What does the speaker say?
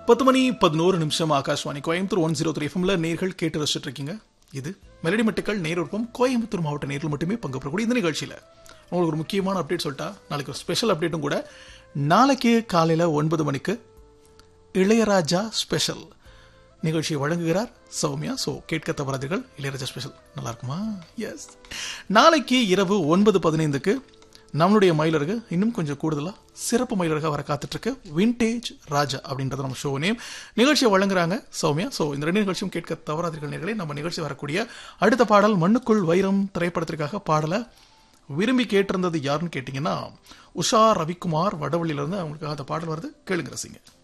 பத்து மணி பதினோரு நிமிஷம் Akashvani Coimbatore one zero three எஃப்எம்ல நேர்கள் கேட்டு ரசிச்சுட்டு இருக்கீங்க இது மெலடி மட்டுக்கள் நேருக்கும் கோயம்புத்தூர் மாவட்ட நேர்கள் மட்டுமே பங்கு பெறக்கூடிய இந்த நிகழ்ச்சியில் உங்களுக்கு ஒரு முக்கியமான அப்டேட் சொல்லிட்டா நாளைக்கு ஒரு ஸ்பெஷல் அப்டேட்டும் கூட நாளைக்கு காலையில் ஒன்பது மணிக்கு இளையராஜா ஸ்பெஷல் நிகழ்ச்சியை வழங்குகிறார் சௌமியா ஸோ கேட்க தவறாதீர்கள் இளையராஜா ஸ்பெஷல் நல்லா இருக்குமா எஸ் நாளைக்கு இரவு ஒன்பது பதினைந்துக்கு நம்மளுடைய மயிலருக்கு இன்னும் கொஞ்சம் கூடுதலாக சிறப்பு மயிலருக வர காத்துட்டு இருக்கு விண்டேஜ் ராஜா அப்படின்றது நம்ம ஷோ நேம் நிகழ்ச்சியை வழங்குறாங்க சௌமியா ஸோ இந்த ரெண்டு நிகழ்ச்சியும் கேட்க தவறாதீர்கள் நேர்களே நம்ம நிகழ்ச்சி வரக்கூடிய அடுத்த பாடல் மண்ணுக்குள் வைரம் திரைப்படத்திற்காக பாடலை விரும்பி கேட்டிருந்தது யாருன்னு கேட்டிங்கன்னா உஷா ரவிக்குமார் வடவள்ளியிலிருந்து அவங்களுக்கு அந்த பாடல் வருது கேளுங்க ரசிங்க